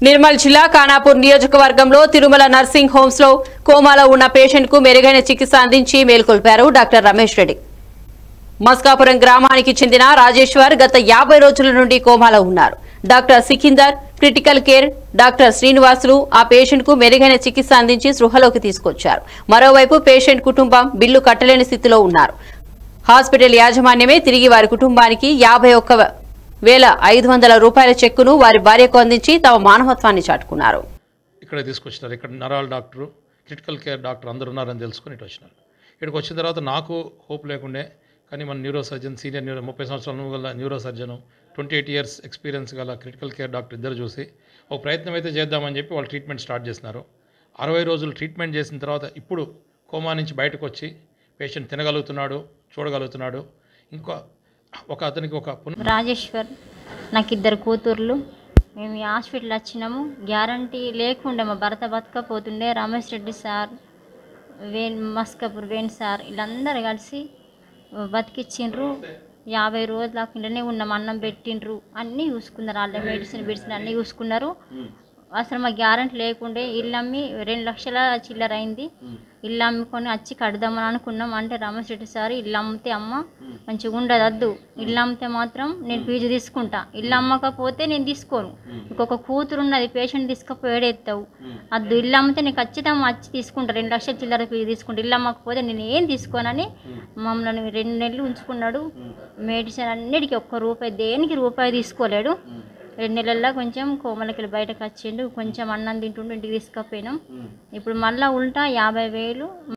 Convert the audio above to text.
నిర్మల్ జిల్లా ఖానాపూర్ నియోజకవర్గంలో Tirumala nursing homes లో కోమాలో ఉన్న పేషెంట్ కు మెరుగైన చికిత్స అందించి మేల్కొల్పారు డాక్టర్ రమేష్ రెడ్డి మస్కాపురం గ్రామానికి చెందిన రాజేశ్వర్ గత యాభై రోజుల నుండి కోమాలో ఉన్నారు doctor Sikandar critical care doctor Srinivasulu ఆ పేషెంట్ కు మెరుగైన చికిత్స అందించి సృహలోకి తీసుకొచ్చారు మరోవైపు పేషెంట్ కుటుంబం బిల్లు కట్టలేని స్థితిలో ఉన్నారు హాస్పిటల్ యాజమాన్యమే తిరిగి వారి కుటుంబానికి యాభై ఒక్క వేల ఐదు వందల రూపాయల చెక్కును వారి భార్యకు అందించి తమ మానవత్వాన్ని చాటుకున్నారు ఇక్కడ తీసుకొచ్చినారు ఇక్కడ నరాల డాక్టరు క్రిటికల్ కేర్ డాక్టర్ అందరు ఉన్నారని తెలుసుకొని ఇటు వచ్చినారు ఇక్కడికి వచ్చిన తర్వాత నాకు హోప్ లేకుండే కానీ మన న్యూరో సర్జన్ సీనియర్ న్యూరో ముప్పై సంవత్సరాల గల neuro surgeon twenty eight years experience గల క్రిటికల్ కేర్ డాక్టర్ ఇద్దరు చూసి ఒక ప్రయత్నం అయితే చేద్దామని చెప్పి వాళ్ళు ట్రీట్మెంట్ స్టార్ట్ చేసినారు అరవై రోజులు ట్రీట్మెంట్ చేసిన తర్వాత ఇప్పుడు కోమా నుంచి బయటకు వచ్చి పేషెంట్ తినగలుగుతున్నాడు చూడగలుగుతున్నాడు ఇంకా ఒక అతనికి ఒక పున రాజేశ్వర్ నాకు ఇద్దరు కూతుర్లు మేము ఈ హాస్పిటల్ వచ్చినాము గ్యారంటీ లేకుండే మా భర్త బతకపోతుండే రమేష్ రెడ్డి సార్ వేణ్ మస్కపూర్ వేణ్ సార్ వీళ్ళందరూ కలిసి బతికిచ్చిండ్రు యాభై రోజుల కిందనే ఉన్నాం అన్నం పెట్టిండ్రు అన్నీ చూసుకున్నారు వాళ్ళ మెడిసిన్ మెడిసిన్ అన్నీ చూసుకున్నారు అసలు మా గ్యారంటీ లేకుండే ఇల్లు అమ్మి రెండు లక్షల చిల్లర అయింది ఇల్లు అమ్ముకొని వచ్చి కడదామని అనుకున్నాం అంటే రమేష్ రెడ్డి సార్ ఇల్లు అమ్మితే అమ్మ మంచిగా ఉండదు వద్దు ఇల్లు అమ్మితే మాత్రం నేను ఫీజు తీసుకుంటా ఇల్లు అమ్మకపోతే నేను తీసుకోను ఇంకొక కూతురు ఉన్నది పేషెంట్ తీసుకుపోయి ఎత్తావు అద్దు ఇల్లు అమ్మితే నేను ఖచ్చితంగా వచ్చి తీసుకుంటా రెండు లక్షల చిల్లర ఫీజు తీసుకుంటా ఇల్లు అమ్మకపోతే నేను ఏం తీసుకోనని మమ్మల్ని రెండు నెలలు ఉంచుకున్నాడు మెడిసిన్ అన్నిటికీ ఒక్క రూపాయి దేనికి రూపాయి తీసుకోలేడు రెండు నెలల్లో కొంచెం కోమలకి బయటకు వచ్చిండు కొంచెం అన్నం తింటుండు ఇంటికి తీసుకుపోయినాం ఇప్పుడు మళ్ళీ ఉల్టా యాభై వేలు